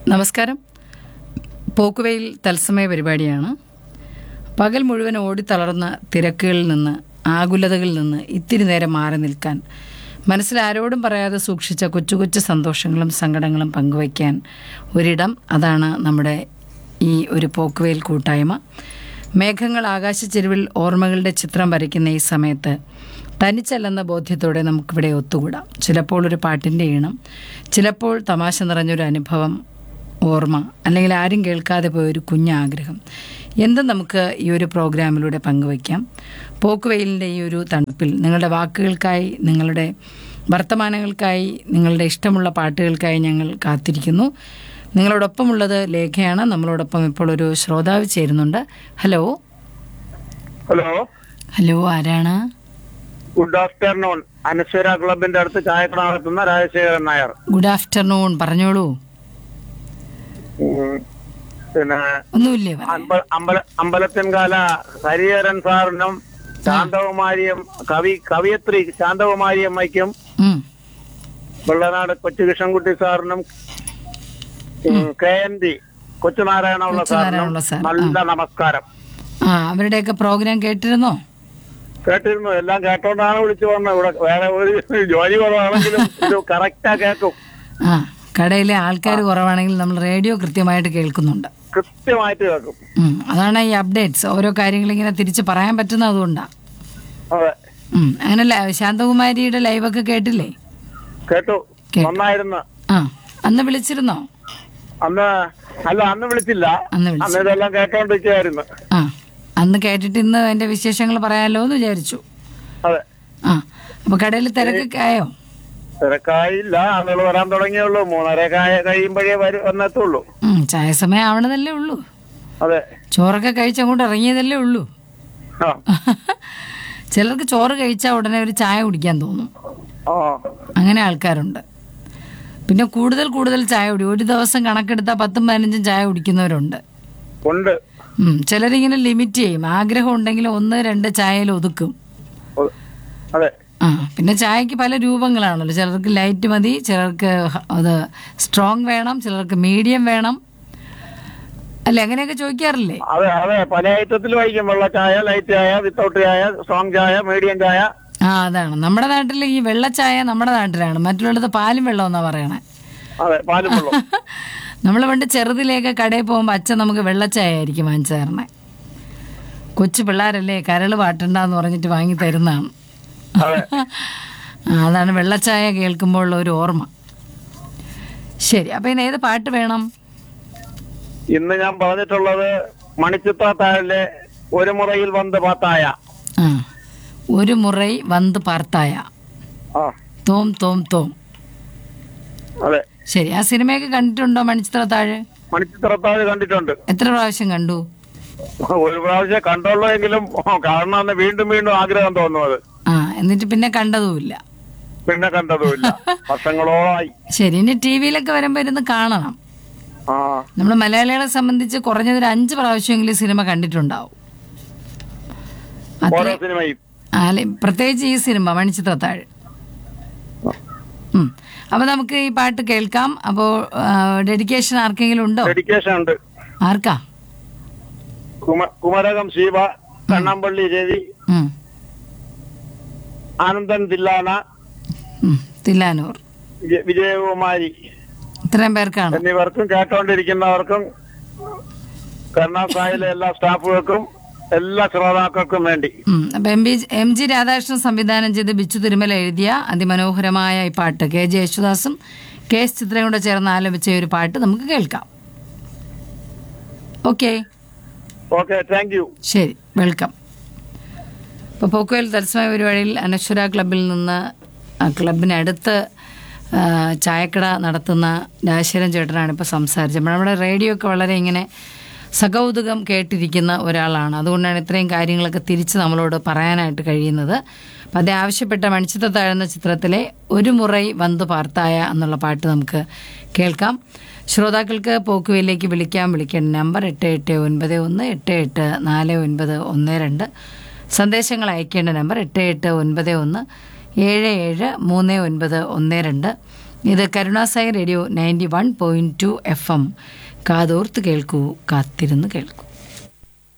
നമസ്കാരം പോക്കുവെയിൽ തത്സമയ പരിപാടിയാണ് പകൽ മുഴുവൻ ഓടിത്തളർന്ന തിരക്കുകളിൽ നിന്ന് ആകുലതകളിൽ നിന്ന് ഇത്തിരി നേരം മാറി നിൽക്കാൻ മനസ്സിൽ ആരോടും പറയാതെ സൂക്ഷിച്ച കൊച്ചു കൊച്ചു സന്തോഷങ്ങളും സങ്കടങ്ങളും പങ്കുവയ്ക്കാൻ ഒരിടം അതാണ് നമ്മുടെ ഈ ഒരു പോക്കുവെയിൽ കൂട്ടായ്മ മേഘങ്ങൾ ആകാശച്ചെരുവിൽ ഓർമ്മകളുടെ ചിത്രം വരയ്ക്കുന്ന ഈ സമയത്ത് തനിച്ചല്ലെന്ന ബോധ്യത്തോടെ നമുക്കിവിടെ ഒത്തുകൂടാം ചിലപ്പോൾ ഒരു പാട്ടിൻ്റെ ഈണം ചിലപ്പോൾ തമാശ നിറഞ്ഞൊരു അനുഭവം ഓർമ്മ അല്ലെങ്കിൽ ആരും കേൾക്കാതെ പോയ ഒരു കുഞ്ഞാഗ്രഹം എന്തും നമുക്ക് ഈ ഒരു പ്രോഗ്രാമിലൂടെ പങ്കുവയ്ക്കാം പോക്കുവെയിലിൻ്റെ ഈ ഒരു തണുപ്പിൽ നിങ്ങളുടെ വാക്കുകൾക്കായി നിങ്ങളുടെ വർത്തമാനങ്ങൾക്കായി നിങ്ങളുടെ ഇഷ്ടമുള്ള പാട്ടുകൾക്കായി ഞങ്ങൾ കാത്തിരിക്കുന്നു നിങ്ങളോടൊപ്പമുള്ളത് ലേഖയാണ് നമ്മളോടൊപ്പം ഇപ്പോൾ ഒരു ശ്രോതാവ് ചേരുന്നുണ്ട് ഹലോ ഹലോ ഹലോ ആരാണ് ഗുഡ് ആഫ്റ്റർനൂൺ അനശ്വര ക്ലബിന്റെ അടുത്ത് ചായക്കട നടത്തുന്ന രാജശേഖരൻ നായർ ഗുഡ് ആഫ്റ്റർനൂൺ പറഞ്ഞോളൂ ഉം. പിന്നെ ഒന്നുമില്ലേ പറ അമ്പ- അമ്പല അമ്പലത്തിൻകാല ഹരിഹരൻ സാറിനും ശാന്തകുമാരിയും കവി കവിയത്രി ശാന്തകുമാരി അമ്മയ്ക്കും ഉം. വെള്ളനാട് കൊച്ചുകൃഷ്ണൻകുട്ടി സാറിനും ഉം, കെ എൻ ഡി കൊച്ചുനാരായണമുള്ള സാറിനും കൊച്ചുനാരായണമുള്ള സാർ, നല്ല നമസ്കാരം ആ അവരുടെയൊക്കെ പ്രോഗ്രാം കേട്ടിരുന്നോ കേട്ടിരുന്നു എല്ലാം കേട്ടോണ്ടാണ് വിളിച്ചു പറഞ്ഞത് ഇവിടെ വേറെ ഒരു ജോലി കുറവാണെങ്കിലും ഇത് കറക്റ്റാ കേൾക്കും ആ കടയിലെ ആൾക്കാർ കുറവാണെങ്കിൽ നമ്മൾ റേഡിയോ കൃത്യമായിട്ട് കേൾക്കുന്നുണ്ട് കൃത്യമായിട്ട് കേൾക്കും ഉം, അതാണ് ഈ അപ്ഡേറ്റ്സ് ഓരോ കാര്യങ്ങൾ ഇങ്ങനെ തിരിച്ച് പറയാൻ പറ്റുന്ന അതുകൊണ്ടാണ് അതെ അങ്ങനെ ല- ശാന്തകുമാരിയുടെ ലൈവൊക്കെ കേട്ടില്ലേ കേട്ടു കേട്ടു. നന്നായിരുന്നു ആ അന്ന് വിളിച്ചിരുന്നോ അന്ന് അല്ല അന്ന് വിളിച്ചില്ല അന്ന് വിളിച്ചു അന്ന് ഇതെല്ലാം കേട്ടോണ്ടിരിക്കുകയായിരുന്നു ആ അന്ന് കേട്ടിട്ട് ഇന്ന് അതിന്റെ വിശേഷങ്ങൾ പറയാമല്ലോ എന്ന് വിചാരിച്ചു അതെ ആ അപ്പൊ കടയിൽ തിരക്കൊക്കെ ആയോ തിരക്കായില്ല ആളുകൾ വരാൻ തുടങ്ങിയുള്ളൂ മൂന്നര കായ- കഴിയുമ്പോഴേ വരും വന്നെത്തുള്ളൂ ഉം, ചായ സമയം ആവണതല്ലേ ഉള്ളൂ അതെ ചോറൊക്കെ കഴിച്ച് അങ്ങോട്ട് ഇറങ്ങിയതല്ലേ ഉള്ളൂ ആ ചിലർക്ക് ചോറ് കഴിച്ചാൽ ഉടനെ ഒരു ചായ കുടിക്കാൻ തോന്നും ആ അങ്ങനെ ആൾക്കാരുണ്ട് പിന്നെ കൂടുതൽ കൂടുതൽ ചായ കുടി ഒരു ദിവസം കണക്കെടുത്താൽ പത്തും പതിനഞ്ചും ചായ കുടിക്കുന്നവരുണ്ട് ഉണ്ട് ഉം, ചിലരിങ്ങനെ ലിമിറ്റ് ചെയ്യും ആഗ്രഹം ഉണ്ടെങ്കിൽ ഒന്ന് രണ്ട് ചായയിൽ ഒതുക്കും ഒ- അതെ ആ പിന്നെ ചായക്ക് പല രൂപങ്ങളാണല്ലോ ചിലർക്ക് ലൈറ്റ് മതി ചിലർക്ക് ഹ- അത് സ്ട്രോങ് വേണം ചിലർക്ക് മീഡിയം വേണം അല്ല അങ്ങനെയൊക്കെ ചോദിക്കാറില്ലേ അതെ അതെ പല ഐറ്റത്തിൽ വഹിക്കും വെള്ള ചായ ലൈറ്റ് ചായ വിത്തൗട്ട് ചായ സ്ട്രോങ് ചായ മീഡിയം ചായ ആ അതാണ് നമ്മുടെ നാട്ടിൽ ഈ വെള്ളച്ചായ നമ്മുടെ നാട്ടിലാണ് മറ്റുള്ളിടത്ത് പാലും വെള്ളം എന്നാ പറയണേ അതെ പാലും വെള്ളം നമ്മൾ പണ്ട് ചെറുതിലേക്ക് കടയിൽ പോകുമ്പോൾ അച്ഛൻ നമുക്ക് വെള്ളച്ചായ ആയിരിക്കും വാങ്ങിച്ചു തരണേ കൊച്ചു പിള്ളേരല്ലേ കരൾ പാട്ടണ്ടെന്ന് പറഞ്ഞിട്ട് വാങ്ങി തരുന്നതാണ് അതെ ആ, അതാണ് വെള്ളച്ചായ കേൾക്കുമ്പോഴുള്ള ഒരു ഓർമ്മ ശരി അപ്പം ഇന്ന് ഏത് പാട്ട് വേണം ഇന്ന് ഞാൻ പറഞ്ഞിട്ടുള്ളത് മണിച്ചിത്ര താഴിലെ ഒരു മുറയിൽ വന്ന് പാത്തായ ആ ഒരു മുറൈ വന്ന് പാർത്തായ ആ തോം തോം തോം അതെ ശരി ആ സിനിമയൊക്കെ കണ്ടിട്ടുണ്ടോ മണിച്ചിത്ര താഴ് മണിച്ചിത്രത്താഴ് കണ്ടിട്ടുണ്ട് എത്ര പ്രാവശ്യം കണ്ടു ഒരു പ്രാവശ്യം കണ്ടുള്ളൂ എങ്കിലും കാണണമെന്ന് വീണ്ടും വീണ്ടും ആഗ്രഹം തോന്നുന്നത് ആ എന്നിട്ട് പിന്നെ കണ്ടതുമില്ല പിന്നെ കണ്ടതുമില്ല വർഷങ്ങളോളമായി ശരി ഇനി ടി വിയിലൊക്കെ വരുമ്പോൾ ഇരുന്ന് കാണണം ആ നമ്മൾ മലയാളികളെ സംബന്ധിച്ച് കുറഞ്ഞത് ഒരു അഞ്ച് പ്രാവശ്യമെങ്കിലും ഈ സിനിമ കണ്ടിട്ടുണ്ടാവും ഓരോ അത്ര സിനിമയും അല്ലെ പ്രത്യേകിച്ച് ഈ സിനിമ മണിച്ചിത്രത്താഴ് ഉം. അപ്പൊ നമുക്ക് ഈ പാട്ട് കേൾക്കാം അപ്പോ ഡെഡിക്കേഷൻ ആർക്കെങ്കിലും ഉണ്ടോ ഡെഡിക്കേഷൻ ഉണ്ട് ആർക്കാ കുമ- കുമരകം ശിവ കണ്ണമ്പള്ളി രവി ഉം. ആനന്ദൻ തില്ലാന ഉം. തില്ലാനൂർ വിജയ- വിജയകുമാരി ഇത്രയും പേർക്കാണ് എന്നിവർക്കും കേട്ടോണ്ടിരിക്കുന്നവർക്കും കരുണാസായിലെ എല്ലാ സ്റ്റാഫുകൾക്കും എല്ലാ ശ്രോതാക്കൾക്കും വേണ്ടി ഉം. അപ്പൊ M B M G Radhakrishnan സംവിധാനം ചെയ്ത് ബിച്ചു തിരുമല എഴുതിയ അതിമനോഹരമായ ഈ പാട്ട് കെ ജെ യേശുദാസും കെ എസ് ചിത്രയും കൂടെ ചേർന്ന് ആലപിച്ച ഈ ഒരു പാട്ട് നമുക്ക് കേൾക്കാം ഓക്കെ ഓക്കെ താങ്ക് യു ശരി വെൽക്കം ഇപ്പോൾ പോക്കുവൽ തത്സമയ പരിപാടിയിൽ അനശ്വര ക്ലബിൽ നിന്ന് ആ ക്ലബിനടുത്ത് ആ, ചായക്കട നടത്തുന്ന രാജശേഖരൻ ചേട്ടനാണ് ഇപ്പോൾ സംസാരിച്ചത് നമ്മുടെ റേഡിയോ ഒക്കെ വളരെ ഇങ്ങനെ സകൗതുകം കേട്ടിരിക്കുന്ന ഒരാളാണ് അതുകൊണ്ടാണ് ഇത്രയും കാര്യങ്ങളൊക്കെ തിരിച്ച് നമ്മളോട് പറയാനായിട്ട് കഴിയുന്നത് അപ്പം അതേ ആവശ്യപ്പെട്ട മണിച്ചിത്ത താഴ്ന്ന ചിത്രത്തിലെ ഒരു മുറൈ വന്തു പാർത്തായ എന്നുള്ള പാട്ട് നമുക്ക് കേൾക്കാം ശ്രോതാക്കൾക്ക് പോക്കുവയിലേക്ക് വിളിക്കാം വിളിക്കേണ്ട നമ്പർ എട്ട് എട്ട് ഒൻപത് ഒന്ന് എട്ട് എട്ട് നാല് ഒൻപത് ഒന്ന് രണ്ട് സന്ദേശങ്ങൾ അയക്കേണ്ട നമ്പർ എട്ട് എട്ട് ഒൻപത് ഒന്ന് ഏഴ് ഏഴ് മൂന്ന് ഒൻപത് ഒന്ന് രണ്ട് ഇത് കരുണാസായി radio ninety one point two F M കാതോർത്ത് കേൾക്കൂ കാത്തിരുന്ന് കേൾക്കൂ